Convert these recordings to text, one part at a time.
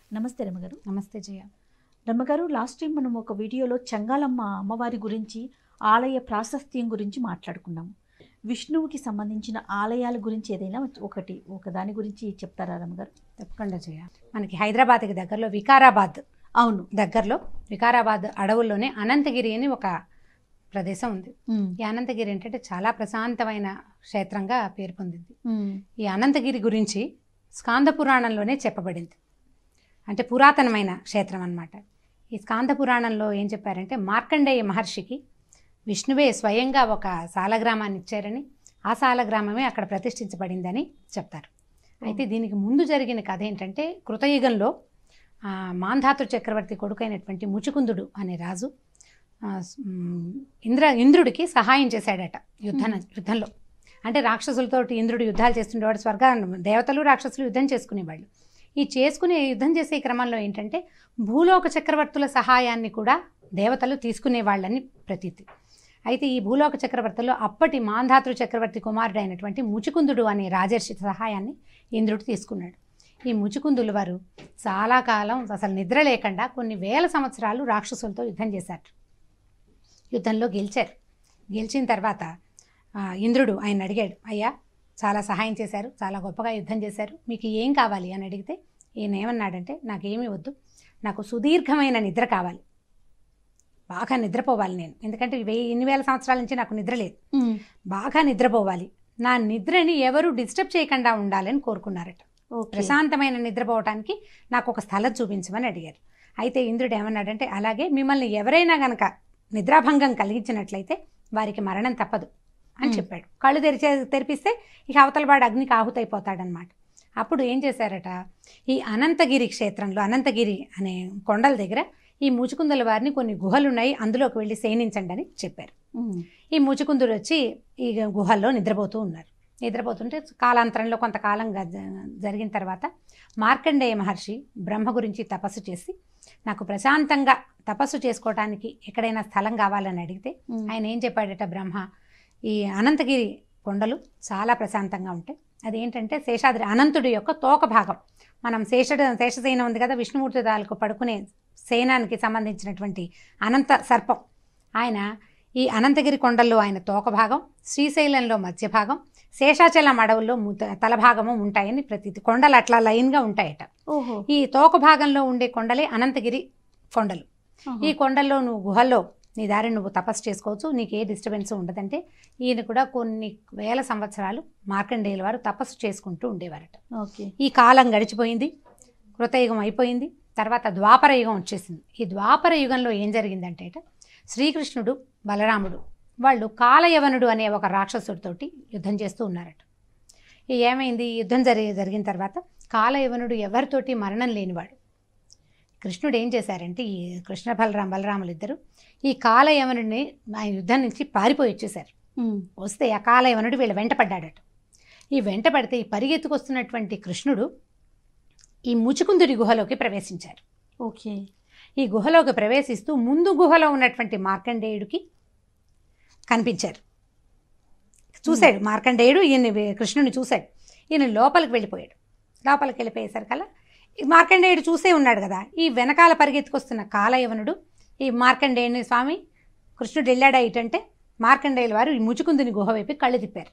నమస్తే రమ్మగారు నమస్తే జయ రమ్మగారు లాస్ట్ టైం మనం ఒక వీడియోలో చంగాలమ్మ అమ్మవారి గురించి ఆలయ ప్రాశస్త్యం గురించి మాట్లాడుకున్నాము విష్ణువుకి సంబంధించిన ఆలయాల గురించి ఏదైనా ఒకటి ఒక దాని గురించి చెప్తారా రమ్మగారు తప్పకుండా జయ మనకి హైదరాబాద్కి దగ్గరలో వికారాబాద్ అవును దగ్గరలో వికారాబాద్ అడవుల్లోనే అనంతగిరి అని ఒక ప్రదేశం ఉంది ఈ అనంతగిరి ఏంటంటే చాలా ప్రశాంతమైన క్షేత్రంగా పేరు పొందింది ఈ అనంతగిరి గురించి స్కాంద పురాణంలోనే చెప్పబడింది అంటే పురాతనమైన క్షేత్రం అన్నమాట ఈ స్కాంద పురాణంలో ఏం చెప్పారంటే మార్కండేయ మహర్షికి విష్ణువే స్వయంగా ఒక సాలగ్రామాన్ని ఇచ్చారని ఆ సాలగ్రామమే అక్కడ ప్రతిష్ఠించబడిందని చెప్తారు అయితే దీనికి ముందు జరిగిన కథ ఏంటంటే కృతయుగంలో ఆ, మాంధాతృ చక్రవర్తి కొడుకైనటువంటి ముచుకుందుడు అనే రాజు ఆ, స్- మ్, ఇంద్ర ఇంద్రుడికి సహాయం చేశాడట యుద్ధ యుద్ధంలో అంటే రాక్షసులతోటి ఇంద్రుడు యుద్ధాలు చేస్తుండేవాడు స్వర్గ దేవతలు రాక్షసులు యుద్ధం చేసుకునేవాళ్ళు ఈ చేసుకునే యుద్ధం చేసే క్రమంలో ఏంటంటే భూలోక చక్రవర్తుల సహాయాన్ని కూడా దేవతలు తీసుకునేవాళ్ళని ప్రతీతి అయితే ఈ భూలోక చక్రవర్తుల్లో అప్పటి మాంధాతృ చక్రవర్తి కుమారుడు అయినటువంటి ముచుకుందుడు అనే రాజర్షి సహాయాన్ని ఇంద్రుడు తీసుకున్నాడు ఈ ముచుకుందులు వారు చాలా కాలం అసలు నిద్ర లేకుండా కొన్ని వేల సంవత్సరాలు రాక్షసులతో యుద్ధం చేశారు యుద్ధంలో గెలిచారు గెలిచిన తర్వాత ఆ, ఇంద్రుడు ఆయన అడిగాడు అయ్యా చాలా సహాయం చేశారు చాలా గొప్పగా యుద్ధం చేశారు మీకు ఏం కావాలి అని అడిగితే ఈయన ఏమన్నాడంటే నాకేమీ వద్దు నాకు సుదీర్ఘమైన నిద్ర కావాలి బాగా నిద్రపోవాలి నేను ఎందుకంటే వెయ్యి ఇన్ని వేల సంవత్సరాల నుంచి నాకు నిద్ర లేదు బాగా నిద్రపోవాలి నా నిద్రని ఎవరు డిస్టర్బ్ చేయకుండా ఉండాలని కోరుకున్నారట ఓకే ప్రశాంతమైన నిద్రపోవటానికి నాకు ఒక స్థలం చూపించమని అడిగారు అయితే ఇంద్రుడు ఏమన్నాడంటే అలాగే మిమ్మల్ని ఎవరైనా గనక నిద్రాభంగం కలిగించినట్లయితే వారికి మరణం తప్పదు అని మ్. చెప్పాడు కళ్ళు తెరిచే తెరిపిస్తే ఇక అవతల వాడు అగ్నికి ఆహుతైపోతాడనమాట అప్పుడు ఏం చేశారట ఈ అనంతగిరి క్షేత్రంలో అనంతగిరి అనే కొండల దగ్గర ఈ ముచుకుందుల వారిని కొన్ని గుహలు ఉన్నాయి అందులోకి వెళ్ళి శయనించండి అని చెప్పారు ఈ ముచుకుందులు వచ్చి ఈ గుహల్లో నిద్రపోతూ ఉన్నారు నిద్రపోతుంటే కాలాంతరంలో కొంతకాలం గ- జరిగిన తర్వాత మార్కండేయ మహర్షి బ్రహ్మ గురించి తపస్సు చేసి నాకు ప్రశాంతంగా తపస్సు చేసుకోవటానికి ఎక్కడైనా స్థలం కావాలని అడిగితే ఆయన ఏం చెప్పాడట బ్రహ్మ ఈ అనంతగిరి కొండలు చాలా ప్రశాంతంగా ఉంటాయి అదేంటంటే శేషాద్రి అనంతుడి యొక్క తోక భాగం మనం శేషుడు శేషసేన ఉంది కదా విష్ణుమూర్తి తాలూకు పడుకునే సేనానికి సంబంధించినటువంటి అనంత సర్పం ఆయన ఈ అనంతగిరి కొండల్లో ఆయన తోక భాగం శ్రీశైలంలో మధ్య భాగం శేషాచలం అడవుల్లో ముత- తల భాగము ఉంటాయని ప్రతి కొండలు అట్లా లైన్గా ఉంటాయట ఓహో ఈ తోక భాగంలో ఉండే కొండలే అనంతగిరి కొండలు ఈ కొండల్లో నువ్వు గుహల్లో నీ దారి నువ్వు తపస్సు చేసుకోవచ్చు నీకు ఏ డిస్టర్బెన్స్ ఉండదంటే ఈయన కూడా కొన్ని వేల సంవత్సరాలు మార్కండేయుల వారు తపస్సు చేసుకుంటూ ఉండేవారట ఓకే ఈ కాలం గడిచిపోయింది కృతయుగం అయిపోయింది తర్వాత ద్వాపర యుగం వచ్చేసింది ఈ ద్వాపర యుగంలో ఏం జరిగిందంటే అట, శ్రీకృష్ణుడు బలరాముడు వాళ్ళు కాలయవనుడు అనే ఒక రాక్షసుడితోటి యుద్ధం చేస్తూ ఉన్నారట ఈ ఏమైంది ఈ యుద్ధం జరిగి జరిగిన తర్వాత కాలయవనుడు ఎవరితోటి మరణం లేనివాడు కృష్ణుడు ఏం చేశారంటే ఈ కృష్ణ బలరాం బలరాములు ఇద్దరు ఈ కాలయవనుడిని ఆ యుద్ధం నుంచి పారిపోయి వచ్చేసారు వస్తే ఆ కాలయవనుడు వీళ్ళ వెంట పడ్డాడట ఈ వెంట పడితే ఈ పరిగెత్తుకొస్తున్నటువంటి కృష్ణుడు ఈ ముచుకుందుడి గుహలోకి ప్రవేశించారు ఓకే ఈ గుహలోకి ప్రవేశిస్తూ ముందు గుహలో ఉన్నటువంటి మార్కండేయుడికి కనిపించారు చూశాడు మార్కండేయుడు ఈయన కృష్ణుని చూశాడు ఈయన లోపలికి వెళ్ళిపోయాడు లోపలికి వెళ్ళిపోయేసరికల్లా ఈ మార్కండేయుడు చూసే ఉన్నాడు కదా ఈ వెనకాల పరిగెత్తుకొస్తున్న కాలయవనుడు ఈ మార్కండేయుని స్వామి కృష్ణుడు వెళ్ళాడా ఇటంటే మార్కండేయుల వారు ఈ ముచుకుందుని గుహ వైపు కళ్ళు తిప్పారు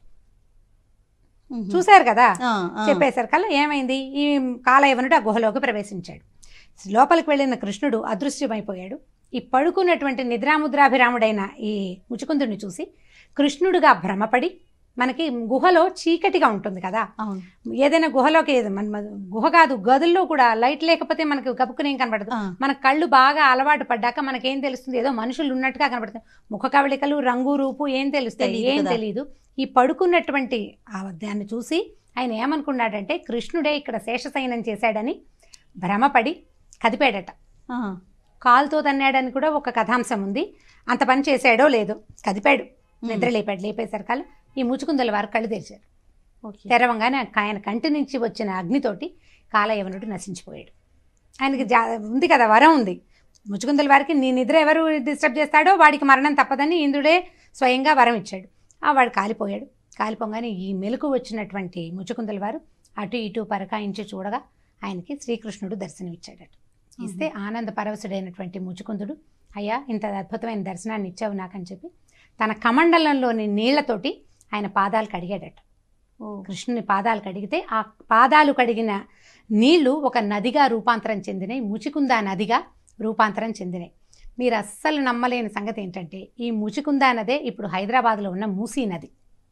చూశారు కదా చెప్పేసరికల్లా ఏమైంది ఈ కాలయవనుడు ఆ గుహలోకి ప్రవేశించాడు లోపలికి వెళ్ళిన కృష్ణుడు అదృశ్యమైపోయాడు ఈ పడుకున్నటువంటి నిద్రాముద్రాభిరాముడైన ఈ ముచుకుందుని చూసి కృష్ణుడుగా భ్రమపడి మనకి గుహలో చీకటిగా ఉంటుంది కదా అవును ఏదైనా గుహలోకి ఏది- మన మన గుహ కాదు గదుల్లో కూడా లైట్ లేకపోతే మనకి గబుక్కుని ఏం కనబడదు ఆ, మన కళ్ళు బాగా అలవాటు పడ్డాక మనకేం తెలుస్తుంది ఏదో మనుషులు ఉన్నట్టుగా కనబడుతుంది ముఖ కవళికలు రంగు రూపు ఏం తెలుస్తాయి తెలీదు ఏం కదా. తెలియదు ఈ పడుకున్నటువంటి ఆ దాన్ని చూసి ఆయన ఏమనుకున్నాడంటే కృష్ణుడే ఇక్కడ శేషశయనం చేశాడని భ్రమపడి కదిపాడట ఆ, కాలుతో తన్నాడని కూడా ఒక కథాంశం ఉంది అంత పని చేశాడో లేదో కదిపాడు ఉమ్, నిద్ర లేపాడు లేపేసరికల్లా ఈ ముచుకుందల వారు కళ్ళు తెరిచారు ఓకే తెరవంగానే ఆయన కంటి నుంచి వచ్చిన అగ్నితోటి కాలయవనుడు నశించిపోయాడు ఆయనకి జా ఉంది కదా వరం ఉంది ముచుకుందల వారికి నీ నిద్ర ఎవరు డిస్టర్బ్ చేస్తాడో వాడికి మరణం తప్పదని ఇంద్రుడే స్వయంగా వరం ఇచ్చాడు ఆ వాడు కాలిపోయాడు కాలిపోగానే ఈ మెలకు వచ్చినటువంటి ముచుకుందల వారు అటు ఇటు పరకాయించి చూడగా ఆయనకి శ్రీకృష్ణుడు దర్శనమిచ్చాడట ఇస్తే ఆనంద పరవశుడైనటువంటి ముచుకుందుడు అయ్యా ఇంత అద్భుతమైన దర్శనాన్ని ఇచ్చావు నాకని చెప్పి తన కమండలంలోని నీళ్లతోటి ఆయన పాదాలు కడిగాడట ఓ కృష్ణుని పాదాలు కడిగితే ఆ పాదాలు కడిగిన నీళ్లు ఒక నదిగా రూపాంతరం చెందినాయి ముచికుందా నదిగా రూపాంతరం చెందినాయి మీరు అస్సలు నమ్మలేని సంగతి ఏంటంటే ఈ ముచికుందా నదే ఇప్పుడు హైదరాబాద్లో ఉన్న మూసీ నది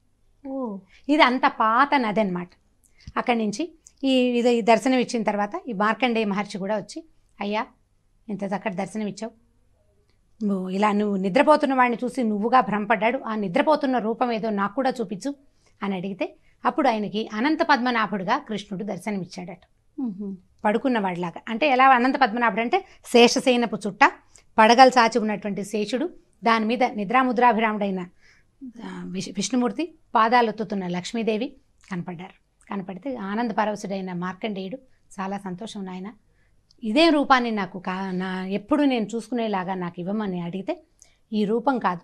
ఓ ఇది అంత పాత నది అనమాట అక్కడి నుంచి ఈ ఇది ఈ దర్శనం ఇచ్చిన తర్వాత ఈ మార్కండేయ మహర్షి కూడా వచ్చి అయ్యా ఇంత చక్కటి దర్శనం ఇచ్చావు నువ్వు ఇలా నువ్వు నిద్రపోతున్న వాడిని చూసి నువ్వుగా భ్రమపడ్డాడు ఆ నిద్రపోతున్న రూపం ఏదో నాకు కూడా చూపించు అని అడిగితే అప్పుడు ఆయనకి అనంత పద్మనాభుడుగా కృష్ణుడు దర్శనమిచ్చాడట మ్మ్. పడుకున్నవాడిలాగా అంటే ఎలా అనంత పద్మనాభుడు అంటే శేషసేనపు చుట్ట పడగలు చాచి ఉన్నటువంటి శేషుడు దాని మీద నిద్రాముద్రాభిరాముడైన ఆ, విష్- విష్ణుమూర్తి పాదాలు ఒత్తుతున్న లక్ష్మీదేవి కనపడ్డారు కనపడితే ఆనంద పరవశుడైన మార్కండేయుడు చాలా సంతోషం నాయన ఇదే రూపాన్ని నాకు కా నా ఎప్పుడు నేను చూసుకునేలాగా నాకు ఇవ్వమని అడిగితే ఈ రూపం కాదు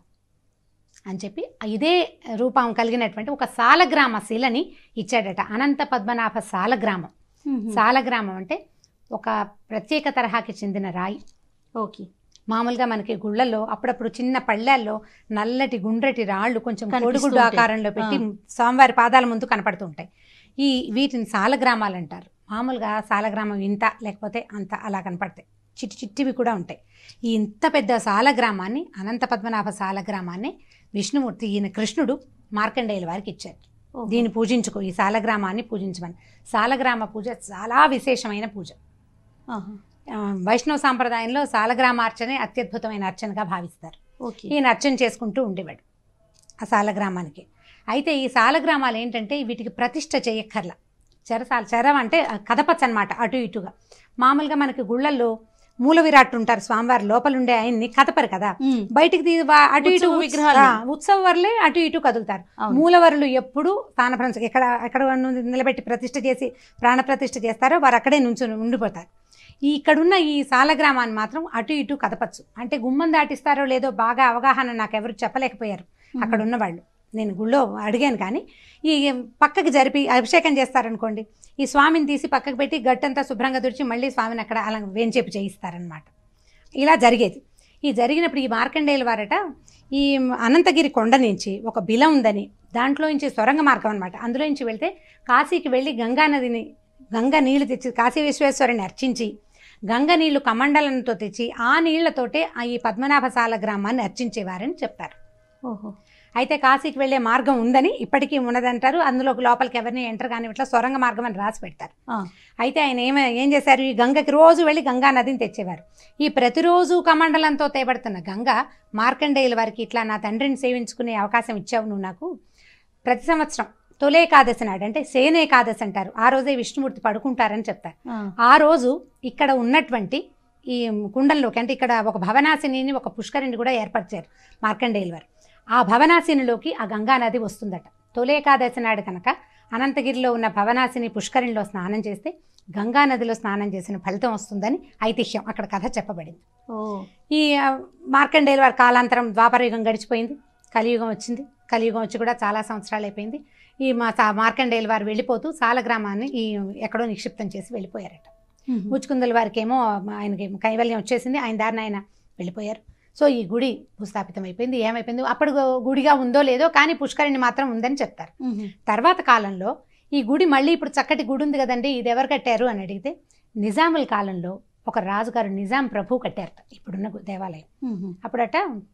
అని చెప్పి ఇదే రూపం కలిగినటువంటి ఒక సాలగ్రామ శిలని ఇచ్చాడట అనంత పద్మనాభ సాలగ్రామం మ్మ్. సాలగ్రామం అంటే ఒక ప్రత్యేక తరహాకి చెందిన రాయి ఓకే మామూలుగా మనకి గుళ్ళల్లో అప్పుడప్పుడు చిన్న పళ్ళాల్లో నల్లటి గుండ్రటి రాళ్ళు కొంచెం కనిపిస్తూ కోడిగుడ్డు ఉంటాయి. ఆకారంలో పెట్టి స్వామివారి పాదాల ముందు కనపడుతూ ఉంటాయి ఈ వీటిని సాలగ్రామాలు అంటారు మామూలుగా సాలగ్రామం ఇంత లేకపోతే అంత అలా కనపడతాయి చిట్టి చిట్టివి కూడా ఉంటాయి ఈ ఇంత పెద్ద సాలగ్రామాన్ని అనంత పద్మనాభ సాలగ్రామాన్ని విష్ణుమూర్తి ఈయన కృష్ణుడు మార్కండేయుల వారికి ఇచ్చారు ఓహో. దీన్ని పూజించుకో ఈ సాలగ్రామాన్ని పూజించమని సాలగ్రామ పూజ చాలా విశేషమైన పూజ ఆహా. ఆ, వైష్ణవ సాంప్రదాయంలో సాలగ్రామార్చనే అత్యద్భుతమైన అర్చనగా భావిస్తారు ఓకే ఈయన అర్చన చేసుకుంటూ ఉండేవాడు ఆ సాలగ్రామానికి అయితే ఈ సాలగ్రామాలు ఏంటంటే వీటికి ప్రతిష్ట చేయక్కర్లా చెరసాల చెరం అంటే ఆ కదపచ్చ అనమాట అటు ఇటుగా మామూలుగా మనకి గుళ్ళల్లో మూల విరాట్ ఉంటారు స్వామివారి లోపల ఉండే ఆయన్ని కదపరు కదా మ్మ్. బయటికి తీ- వా- అటు ఇటు ఉత్సవ విగ్రహాలు. ఆ, ఉత్సవర్లే అటు ఇటు కదులుతారు అవును. మూలవరులు ఎప్పుడు స్థానప్రతిష్ఠ ఎక్కడ ఎక్కడ ను- నిలబెట్టి ప్రతిష్ఠ చేసి ప్రాణప్రతిష్ఠ చేస్తారో వారు అక్కడే నుంచి ఉండిపోతారు ఈ ఇక్కడున్న ఈ సాలగ్రామాన్ని మాత్రం అటు ఇటు కదపచ్చు అంటే గుమ్మం దాటిస్తారో లేదో బాగా అవగాహన నాకు ఎవరు చెప్పలేకపోయారు అక్కడ ఉన్న వాళ్ళు నేను గుళ్ళో అడిగాను కానీ ఈ పక్కకి జరిపి అభిషేకం చేస్తారనుకోండి ఈ స్వామిని తీసి పక్కకు పెట్టి గట్టంతా శుభ్రంగా తుడిచి మళ్ళీ స్వామిని అక్కడ అలా వేంచేపు చేయిస్తారనమాట ఇలా జరిగేది ఈ జరిగినప్పుడు ఈ మార్కండేయుల వారట ఈ అనంతగిరి కొండ నుంచి ఒక బిల ఉందని దాంట్లో నుంచి సొరంగ మార్గం అనమాట అందులో నుంచి వెళ్తే కాశీకి వెళ్ళి గంగా నదిని గంగ నీళ్లు తెచ్చి కాశీ విశ్వేశ్వరుని అర్చించి గంగ నీళ్లు కమండలంతో తెచ్చి ఆ నీళ్లతోటే ఆ ఈ పద్మనాభసాల గ్రామాన్ని అర్చించేవారని చెప్తారు ఓహో అయితే కాశీకి వెళ్ళే మార్గం ఉందని ఇప్పటికీ ఉన్నదంటారు అందులో లోపలికి ఎవరిని ఎంటర్ కానీ ఇట్లా సొరంగ మార్గం అని రాసి పెడతారు ఆ. అయితే ఆయన ఏమ ఏం చేశారు ఈ గంగకి రోజు వెళ్ళి గంగా నదిని తెచ్చేవారు ఈ ప్రతిరోజు కమండలంతో తేబడుతున్న గంగ మార్కండేయుల వారికి ఇట్లా నా తండ్రిని సేవించుకునే అవకాశం ఇచ్చావు నువ్వు నాకు ప్రతి సంవత్సరం తొలేకాదశి నాడు అంటే సేనేకాదశి అంటారు ఆ రోజే విష్ణుమూర్తి పడుకుంటారని చెప్తారు ఆ. ఆ రోజు ఇక్కడ ఉన్నటువంటి ఈ కుండంలోకి అంటే ఇక్కడ ఒక భవనాశిని ఒక పుష్కరిణి కూడా ఏర్పరిచారు మార్కండేయుల వారు ఆ భవనాశినిలోకి ఆ గంగా నది వస్తుందట తొలి ఏకాదశి నాడు కనుక అనంతగిరిలో ఉన్న భవనాశిని పుష్కరిణిలో స్నానం చేస్తే గంగా నదిలో స్నానం చేసిన ఫలితం వస్తుందని ఐతిహ్యం అక్కడ కథ చెప్పబడింది ఓ ఈ ఆ, మార్కండేయుల వారి కాలాంతరం ద్వాపరయుగం గడిచిపోయింది కలియుగం వచ్చింది కలియుగం వచ్చి కూడా చాలా సంవత్సరాలు అయిపోయింది ఈ మా సా- మార్కండేయుల వారు వెళ్ళిపోతూ సాలగ్రామాన్ని ఈ ఎక్కడో నిక్షిప్తం చేసి వెళ్ళిపోయారట మ్మ్. ముచ్చుకుందుల వారికి ఏమో ఆయనకి కైవల్యం వచ్చేసింది ఆయన దారిన ఆయన వెళ్ళిపోయారు సో ఈ గుడి భూస్థాపితం అయిపోయింది ఏమైపోయింది అప్పుడు గుడిగా ఉందో లేదో కానీ పుష్కరిణి మాత్రం ఉందని చెప్తారు మ్మ్. తర్వాత కాలంలో ఈ గుడి మళ్ళీ ఇప్పుడు చక్కటి గుడి ఉంది కదండి ఇది ఎవరు కట్టారు అని అడిగితే నిజాముల కాలంలో ఒక రాజుగారు నిజాం ప్రభు కట్టారట ఇప్పుడున్న గు- దేవాలయం మ్మ్. అప్పుడట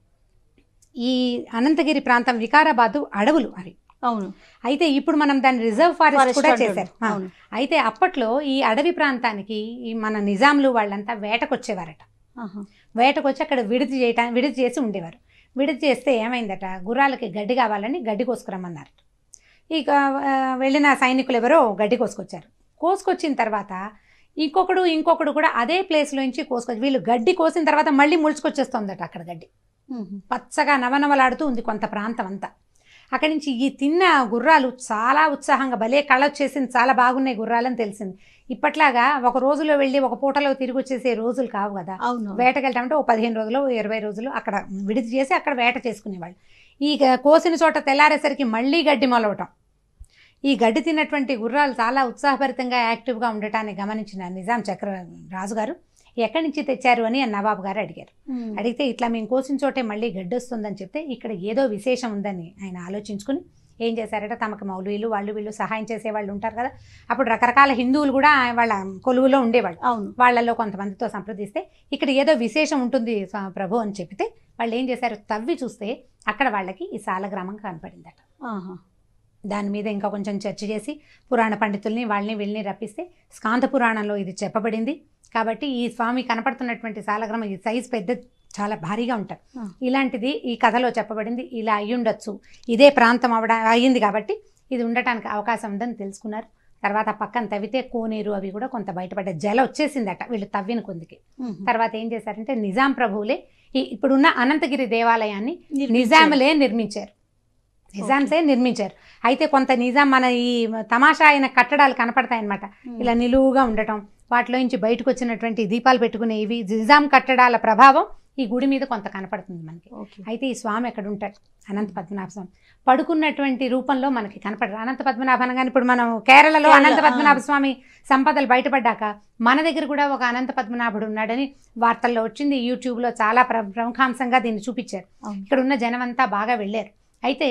ఈ అనంతగిరి ప్రాంతం వికారాబాదు అడవులు అవి అవును అయితే ఇప్పుడు మనం దాన్ని రిజర్వ్ ఫారెస్ట్ ఫారెస్ట్ కూడా అంటారు. చేశారు ఆ. అవును అయితే అప్పట్లో ఈ అడవి ప్రాంతానికి ఈ మన నిజాంలు వాళ్ళంతా వేటకొచ్చేవారట ఆహా. వేటకొచ్చి అక్కడ విడిది చేయటం విడిది చేసి ఉండేవారు విడిది చేస్తే ఏమైందట గుర్రాలకి గడ్డి కావాలని గడ్డి కోసుకురమ్మన్నారు ఇక ఆ, వెళ్ళిన సైనికులు ఎవరో గడ్డి కోసుకొచ్చారు కోసుకొచ్చిన తర్వాత ఇంకొకడు ఇంకొకడు కూడా అదే ప్లేస్లో నుంచి కోసుకొచ్చి వీళ్ళు గడ్డి కోసిన తర్వాత మళ్ళీ ముడుచుకొచ్చేస్తుందట అక్కడ గడ్డి మ్మ్. పచ్చగా నవనవలాడుతూ ఉంది కొంత ప్రాంతం అంతా అక్కడి నుంచి ఈ తిన్న గుర్రాలు చాలా ఉత్సాహంగా భలే కళ వచ్చేసింది చాలా బాగున్నాయి గుర్రాలని తెలిసింది ఇప్పట్లాగా ఒక రోజులో వెళ్ళి ఒక పూటలో తిరిగి వచ్చేసే రోజులు కావు కదా అవును వేటకెళ్ళటమంటే ఓ పదిహేను రోజులు ఓ ఇరవై రోజులు అక్కడ విడిది చేసి అక్కడ వేట చేసుకునేవాళ్ళు ఈ గ- కోసిన చోట తెల్లారేసరికి మళ్ళీ గడ్డి మొలవటం ఈ గడ్డి తిన్నటువంటి గుర్రాలు చాలా ఉత్సాహభరితంగా యాక్టివ్గా ఉండటాన్ని గమనించిన నిజాం చక్ర రాజుగారు ఎక్కడి నుంచి తెచ్చారు అని నవాబు గారు అడిగారు అడిగితే ఇట్లా మేము కోసిన చోటే మళ్ళీ గడ్డి వస్తుందని చెప్తే ఇక్కడ ఏదో విశేషం ఉందని ఆయన ఆలోచించుకుని ఏం చేశారంటే తమకు మౌలువీలు వాళ్ళు వీళ్ళు సహాయం చేసే వాళ్ళు ఉంటారు కదా అప్పుడు రకరకాల హిందువులు కూడా వాళ్ళ కొలువులో ఉండేవాళ్ళు అవును వాళ్ళలో కొంతమందితో సంప్రదిస్తే ఇక్కడ ఏదో విశేషం ఉంటుంది స్వా- ప్రభు అని చెప్తే వాళ్ళు ఏం చేశారు తవ్వి చూస్తే అక్కడ వాళ్ళకి ఈ సాలగ్రామం కనపడిందట ఆహా. దాని మీద ఇంకా కొంచెం చర్చ చేసి పురాణ పండితుల్ని వాళ్ళని వీళ్ళని రప్పిస్తే స్కాంత పురాణంలో ఇది చెప్పబడింది కాబట్టి ఈ స్వామి కనపడుతున్నటువంటి సాలగ్రామం ఈ సైజ్ పెద్ద చాలా భారీగా ఉంటారు ఆ. ఇలాంటిది ఈ కథలో చెప్పబడింది ఇలా అయ్యుండొచ్చు ఇదే ప్రాంతం అవడ అయ్యింది కాబట్టి ఇది ఉండటానికి అవకాశం ఉందని తెలుసుకున్నారు తర్వాత పక్కన తవ్వితే కోనేరు అవి కూడా కొంత బయటపడ్డ జల వచ్చేసిందట వీళ్ళు తవ్విన కొందికి మ్మ్. తర్వాత ఏం చేశారంటే నిజాం ప్రభువులే ఈ ఇప్పుడున్న అనంతగిరి దేవాలయాన్ని నిర్మించారు. నిజాములే నిర్మించారు నిజాంసే నిర్మించారు అయితే కొంత నిజాం మన ఈ తమాషా అయిన కట్టడాలు కనపడతాయన్నమాట మ్మ్. ఇలా నిలువుగా ఉండటం వాటిలో నుంచి బయటకు వచ్చినటువంటి దీపాలు పెట్టుకునే ఇవి నిజాం కట్టడాల ప్రభావం ఈ గుడి మీద కొంత కనపడుతుంది మనకి ఓకే అయితే ఈ స్వామి ఎక్కడ ఉంటాడు అనంత పద్మనాభ స్వామి పడుకున్నటువంటి రూపంలో మనకి కనపడరు అనంత పద్మనాభ అనగానే ఇప్పుడు మనం కేరళలో కేరళ, అనంత ఆ. పద్మనాభ స్వామి సంపదలు బయటపడ్డాక మన దగ్గర కూడా ఒక అనంత పద్మనాభుడు ఉన్నాడని వార్తల్లో వచ్చింది యూట్యూబ్లో చాలా ప్ర ప్రముఖాంశంగా దీన్ని చూపించారు అవును. ఇక్కడ ఉన్న జనం అంతా బాగా వెళ్ళారు అయితే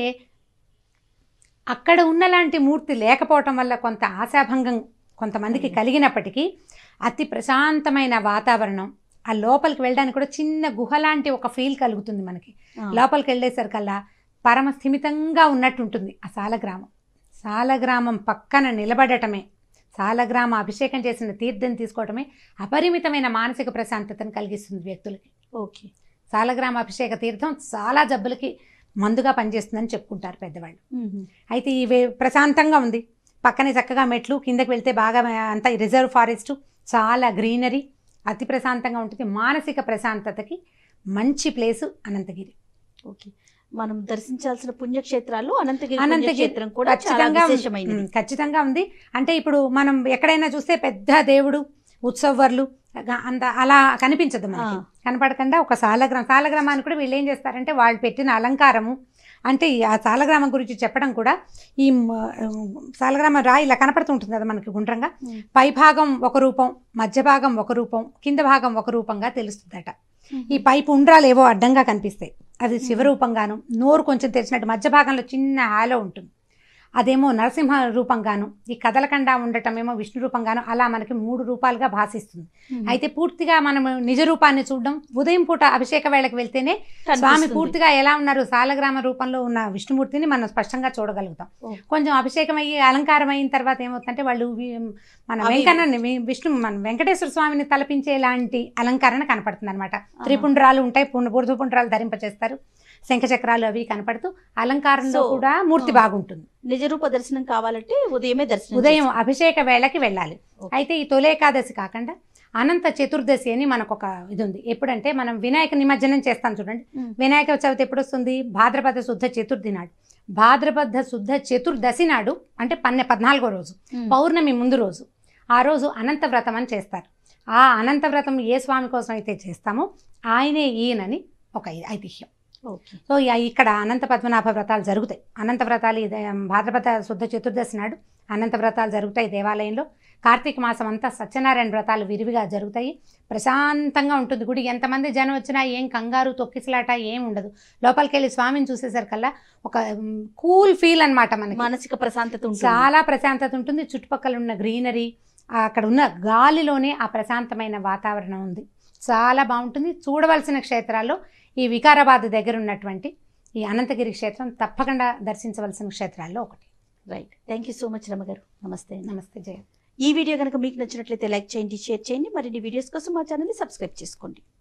అక్కడ ఉన్నలాంటి మూర్తి లేకపోవటం వల్ల కొంత ఆశాభంగం కొంతమందికి కలిగినప్పటికీ అతి ప్రశాంతమైన వాతావరణం ఆ లోపలికి వెళ్ళడానికి కూడా చిన్న గుహ లాంటి ఒక ఫీల్ కలుగుతుంది మనకి ఆ. లోపలికి వెళ్ళేసరికల్లా పరమ స్థిమితంగా ఉన్నట్టు ఉంటుంది ఆ సాలగ్రామం సాలగ్రామం పక్కన నిలబడటమే సాలగ్రామ అభిషేకం చేసిన తీర్థం తీసుకోవటమే అపరిమితమైన మానసిక ప్రశాంతతను కలిగిస్తుంది వ్యక్తులకి ఓకే సాలగ్రామ అభిషేక తీర్థం చాలా జబ్బులకి మందుగా పనిచేస్తుందని చెప్పుకుంటారు పెద్దవాళ్ళు మ్మ్. అయితే ఇవి ప్రశాంతంగా ఉంది పక్కనే చక్కగా మెట్లు కిందకి వెళ్తే బాగా అంతా రిజర్వ్ ఫారెస్ట్ చాలా గ్రీనరీ అతి ప్రశాంతంగా ఉంటుంది మానసిక ప్రశాంతతకి మంచి ప్లేసు అనంతగిరి ఓకే మనం దర్శించాల్సిన పుణ్యక్షేత్రాలు అనంతగిరి అనంతగిరి పుణ్యక్షేత్రం కూడా చాలా ఖచ్చితంగా ఉంది. విశేషమైనది ఉమ్, ఖచ్చితంగా ఉంది అంటే ఇప్పుడు మనం ఎక్కడైనా చూస్తే పెద్ద దేవుడు ఉత్సవర్లు గా- అంత అలా కనిపించదు మనకి ఆ. కనపడకుండా ఒక సాలగ్రామం సాలగ్రామాన్ని కూడా వీళ్ళు ఏం చేస్తారంటే వాళ్ళు పెట్టిన అలంకారము అంటే ఈ ఆ సాలగ్రామం గురించి చెప్పడం కూడా ఈ మ- సాలగ్రామం రాయి ఇలా కనపడుతుంటుంది కదా మనకి గుండ్రంగా ఉమ్. పై భాగం ఒక రూపం మధ్య భాగం ఒక రూపం కింద భాగం ఒక రూపంగా తెలుస్తుందట ఈ పైపు ఉండ్రాలు ఏవో అడ్డంగా కనిపిస్తాయి అది శివరూపంగాను నోరు కొంచెం తెరిచినట్టు మధ్య భాగంలో చిన్న హాలో ఉంటుంది అదేమో నరసింహ రూపంగాను ఈ కదలకుండా ఉండటమేమో విష్ణు రూపంగాను అలా మనకి మూడు రూపాలుగా భాసిస్తుంది మ్మ్. అయితే పూర్తిగా మనం నిజ రూపాన్ని చూడడం ఉదయం పూట అభిషేక వేళకి వెళ్తేనే స్వామి కనిపిస్తుంది. పూర్తిగా ఎలా ఉన్నారు సాలగ్రామ రూపంలో ఉన్న విష్ణుమూర్తిని మనం స్పష్టంగా చూడగలుగుతాం ఓ. కొంచెం అభిషేకం అయ్యి అలంకారం అయిన తర్వాత ఏమవుతుందంటే వాళ్ళు వి- మన అవి- వెంకన్న విష్ణు మన వెంకటేశ్వర స్వామిని తలపించేలాంటి అలంకరణ కనపడుతుంది అనమాట త్రిపుండ్రాలు ఉంటాయి పుండ్ర బురద పుండ్రాలు ధరింపచేస్తారు శంఖచక్రాలు అవి కనపడుతూ అలంకారంలో So, కూడా మూర్తి ఆ. బాగుంటుంది నిజరూప దర్శనం కావాలంటే ఉదయమే దర్శనం ఉదయం అభిషేక వేళకి వెళ్ళాలి Okay. అయితే ఈ తొలేకాదశి కాకుండా అనంత చతుర్దశి అని మనకు ఒక ఇది ఉంది ఎప్పుడంటే మనం వినాయక నిమజ్జనం చేస్తాం చూడండి మ్మ్. వినాయక చవితి ఎప్పుడు వస్తుంది భాద్రపద శుద్ధ చతుర్థి నాడు భాద్రపద శుద్ధ చతుర్దశి నాడు అంటే పన్నె పద్నాలుగో రోజు మ్మ్. పౌర్ణమి ముందు రోజు ఆ రోజు అనంత వ్రతం అని చేస్తారు ఆ అనంత వ్రతం ఏ స్వామి కోసం అయితే చేస్తామో ఆయనే ఈయనని ఒక ఐతిహ్యం ఓకే సో ఇ- ఇక్కడ అనంత పద్మనాభ వ్రతాలు జరుగుతాయి అనంత వ్రతాలు ఇదే భాద్రపద శుద్ధ చతుర్దశి నాడు అనంత వ్రతాలు జరుగుతాయి దేవాలయంలో కార్తీక మాసం అంతా సత్యనారాయణ వ్రతాలు విరివిగా జరుగుతాయి ప్రశాంతంగా ఉంటుంది గుడి ఎంతమంది జనం వచ్చినా ఏం కంగారు తొక్కిసలాట ఏం ఉండదు లోపలికి వెళ్ళి స్వామిని చూసేసరికల్లా ఒక కూల్ ఫీల్ అన్నమాట మనకి మానసిక ప్రశాంతత ఉంటుంది చాలా ప్రశాంతత ఉంటుంది చుట్టుపక్కల ఉన్న గ్రీనరీ అక్కడ ఉన్న గాలిలోనే ఆ ప్రశాంతమైన వాతావరణం ఉంది చాలా బాగుంటుంది చూడవలసిన క్షేత్రాల్లో ఈ వికారాబాద్ దగ్గర ఉన్నటువంటి ఈ అనంతగిరి క్షేత్రం తప్పకుండా దర్శించవలసిన క్షేత్రాల్లో ఒకటి right thank you so much రమగారు నమస్తే నమస్తే జయ ఈ వీడియో కనుక మీకు నచ్చినట్లయితే లైక్ చేయండి షేర్ చేయండి మరిన్ని వీడియోస్ కోసం మా ఛానల్ని సబ్స్క్రైబ్ చేసుకోండి